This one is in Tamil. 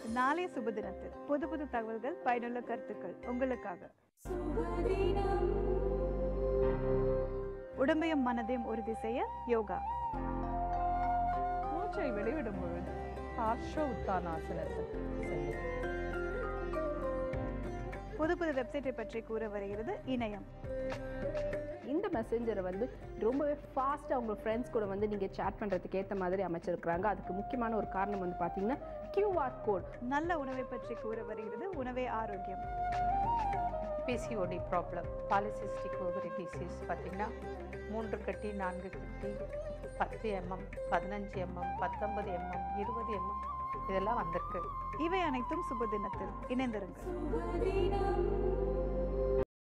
நாளைய சுப தினத்தில் புது புது தகவல்கள் பயனுள்ள கருத்துக்கள் உங்களுக்காக உடம்பையும் மனதையும் உறுதி செய்ய யோகா மூச்சை வெளிவிடும் பொழுது பார்ஷ உத்தானாசனத்தில் செய்யும் புது புது வெப்சைட்டை பற்றி கூற வருகிறது இணையம் இந்த மெசேஞ்சரை வந்து ரொம்பவே ஃபாஸ்ட்டாக உங்கள் ஃப்ரெண்ட்ஸ் கூட வந்து நீங்கள் சேட் பண்ணுறதுக்கு ஏற்ற மாதிரி அமைச்சிருக்கிறாங்க அதுக்கு முக்கியமான ஒரு காரணம் வந்து பார்த்தீங்கன்னா QR கோட் நல்ல உணவை பற்றி கூற வருகிறது உணவே ஆரோக்கியம் PCOD problem polycystic ovary disease பார்த்திங்கன்னா மூன்று கட்டி நான்கு கட்டி பத்து எம்எம் பதினஞ்சு எம்எம் பத்தொன்பது எம்எம் இருபது எம்எம் இதெல்லாம் வந்திருக்கு இவை அனைத்தும் சுப தினத்தில் இணைந்திருங்கள்